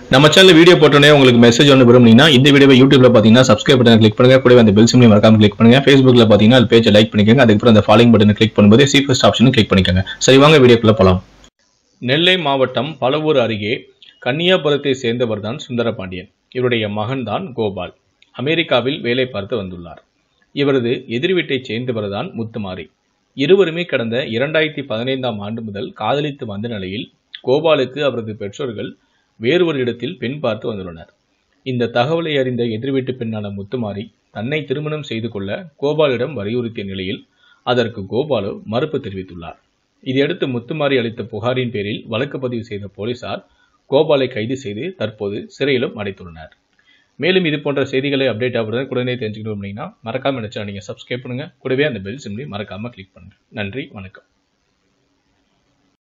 நம்ம channel video போட்டோன்னே உங்களுக்கு மெசேஜ் ஒன்று விரும்புனீங்கன்னா இந்த வீடியோவை யூடியூப்ல பார்த்தீங்கன்னா சப்ஸ்கிரைப் பட்டன் கிளிக் பண்ணுங்க கூடவே அந்த பெல் சிம்லையும் மறக்காம கிளிக் பண்ணுங்க ஃபேஸ்புக்ல பார்த்தீங்கன்னா அது பேஜை லைக் பண்ணிக்கோங்க அதுக்கப்புறம் அந்த ஃபாலோயிங் பட்டனை கிளிக் பண்ணும்போது சி ஃபர்ஸ்ட் ஆப்ஷனும் கிளிக் பண்ணிக்கோங்க சரி வாங்க வீடியோக்குள்ள போலாம் நெல்லை மாவட்டம் பலவூர் அருகே கன்னியாபுரத்தை சேர்ந்தவர் தான் சுந்தரபாண்டியன் இவருடைய மகன் தான் கோபால் அமெரிக்காவில் வேலை பார்த்து வந்துள்ளார் இவரது எதிர் வீட்டைச் சேர்ந்தவர் தான் முத்துமாரி இருவருமே கடந்த இரண்டாயிரத்தி பதினைந்தாம் ஆண்டு முதல் காதலித்து வந்த நிலையில் கோபாலுக்கு அவரது பெற்றோர்கள் வேறு ஒரு இடத்தில் பெண் பார்த்து வந்துள்ளனர் இந்த தகவலை அறிந்த எதிர் வீட்டு பெண்ணான முத்துமாரி தன்னை திருமணம் செய்து கொள்ள கோபாலிடம் வலியுறுத்திய நிலையில் அதற்கு கோபாலு மறுப்பு தெரிவித்துள்ளார் இதையடுத்து முத்துமாரி அளித்த புகாரின் பேரில் வழக்கு பதிவு செய்த போலீசார் கோபாலை கைது செய்து தற்போது சிறையிலும் அடைத்துள்ளனர் மேலும் இது போன்ற செய்திகளை அப்டேட் ஆகுறதுக்கு உடனே தெரிஞ்சுக்கணும் அப்படின்னா மறக்காம நினைச்சா நீங்க சப்ஸ்கிரைப் பண்ணுங்க கூடவே அந்த பெல் சிம்லி மறக்காம கிளிக் பண்ணுங்க நன்றி வணக்கம்